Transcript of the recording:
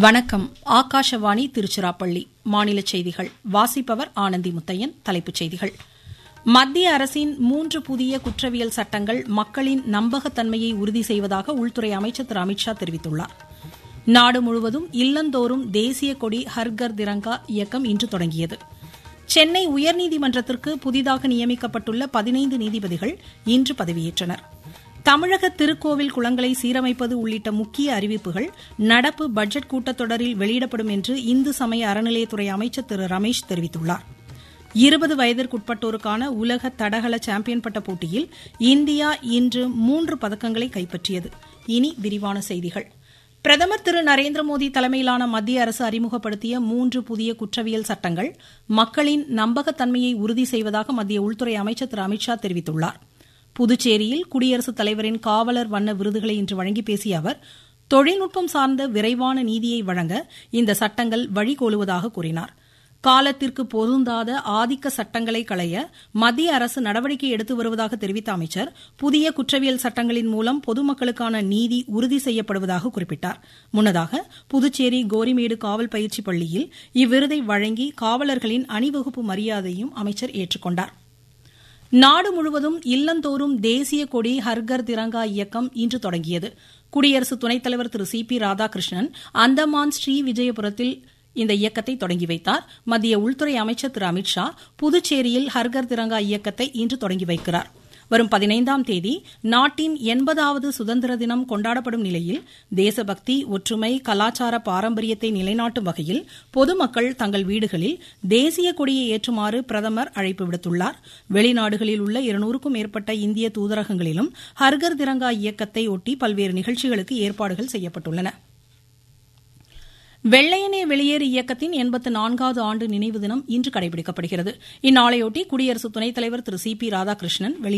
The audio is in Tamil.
வணக்கம் ஆகாஷவாணி திருச்சிராப்பள்ளி மாநில செய்திகள் வாசிப்பவர் ஆனந்தி முத்தையன் தலைப்புச் செய்திகள் மத்திய அரசின் மூன்று புதிய குற்றவியல் சட்டங்கள் மக்களின் நம்பகத்தன்மையை உறுதி செய்வதாக உள்துறை அமைச்சர் திரு அமித்ஷா தெரிவித்துள்ளார் நாடு முழுவதும் இல்லந்தோறும் தேசிய கொடி ஹர்கர் திரங்கா இயக்கம் இன்று தொடங்கியது சென்னை உயர்நீதிமன்றத்திற்கு புதிதாக நியமிக்கப்பட்டுள்ள பதினைந்து நீதிபதிகள் இன்று பதவியேற்றனர் தமிழக திருக்கோவில் குளங்களை சீரமைப்பது உள்ளிட்ட முக்கிய அறிவிப்புகள் நடப்பு பட்ஜெட் கூட்டத்தொடரில் வெளியிடப்படும் என்று இந்து சமய அறநிலையத்துறை அமைச்சர் திரு ரமேஷ் தெரிவித்துள்ளார் இருபது வயதிற்குட்பட்டோருக்கான உலக தடகள சாம்பியன் பட்ட போட்டியில் இந்தியா இன்று மூன்று பதக்கங்களை கைப்பற்றியது இனி விரிவான செய்திகள் பிரதமர் திரு நரேந்திர மோடி தலைமையிலான மத்திய அரசு அறிமுகப்படுத்திய மூன்று புதிய குற்றவியல் சட்டங்கள் மக்களின் நம்பகத்தன்மையை உறுதி செய்வதாக மத்திய உள்துறை அமைச்சர் திரு அமித்ஷா தெரிவித்துள்ளாா் புதுச்சேரியில் குடியரசுத் தலைவரின் காவலர் வண்ண விருதுகளை இன்று வழங்கி பேசிய அவர் தொழில்நுட்பம் சார்ந்த விரைவான நீதியை வழங்க இந்த சட்டங்கள் வழிகோலுவதாக கூறினார் காலத்திற்கு பொருந்தாத ஆதிக்க சட்டங்களை களைய மத்திய அரசு நடவடிக்கை எடுத்து வருவதாக தெரிவித்த அமைச்சர் புதிய குற்றவியல் சட்டங்களின் மூலம் பொதுமக்களுக்கான நீதி உறுதி செய்யப்படுவதாக குறிப்பிட்டார் முன்னதாக புதுச்சேரி கோரிமேடு காவல் பயிற்சி பள்ளியில் இவ்விருதை வழங்கி காவலர்களின் அணிவகுப்பு மரியாதையும் அமைச்சர் ஏற்றுக்கொண்டார் நாடு முழுவதும் இல்லந்தோறும் தேசிய கொடி ஹர்கர் திரங்கா இயக்கம் இன்று தொடங்கியது குடியரசு துணைத் தலைவர் திரு சி பி ராதாகிருஷ்ணன் அந்தமான் ஸ்ரீ விஜயபுரத்தில் இந்த இயக்கத்தை தொடங்கி வைத்தார் மத்திய உள்துறை அமைச்சர் திரு அமித்ஷா புதுச்சேரியில் ஹர்கர் திரங்கா இயக்கத்தை இன்று தொடங்கி வைக்கிறார் வரும் பதினைந்தாம் தேதி நாட்டின் எண்பதாவது சுதந்திர தினம் கொண்டாடப்படும் நிலையில் தேசபக்தி ஒற்றுமை கலாச்சார பாரம்பரியத்தை நிலைநாட்டும் வகையில் பொதுமக்கள் தங்கள் வீடுகளில் தேசிய கொடியை ஏற்றுமாறு பிரதமர் அழைப்பு விடுத்துள்ளார் வெளிநாடுகளில் உள்ள இருநூறுக்கும் மேற்பட்ட இந்திய தூதரகங்களிலும் ஹர்கர் திரங்கா இயக்கத்தை ஒட்டி பல்வேறு நிகழ்ச்சிகளுக்கு ஏற்பாடுகள் செய்யப்பட்டுள்ளன வெள்ளையனே வெளியேறு இயக்கத்தின் எண்பத்து நான்காவது ஆண்டு நினைவு தினம் இன்று கடைபிடிக்கப்படுகிறது இந்நாளையொட்டி குடியரசு துணைத் தலைவர் திரு சி பி ராதாகிருஷ்ணன் வெளியிட்டுள்ள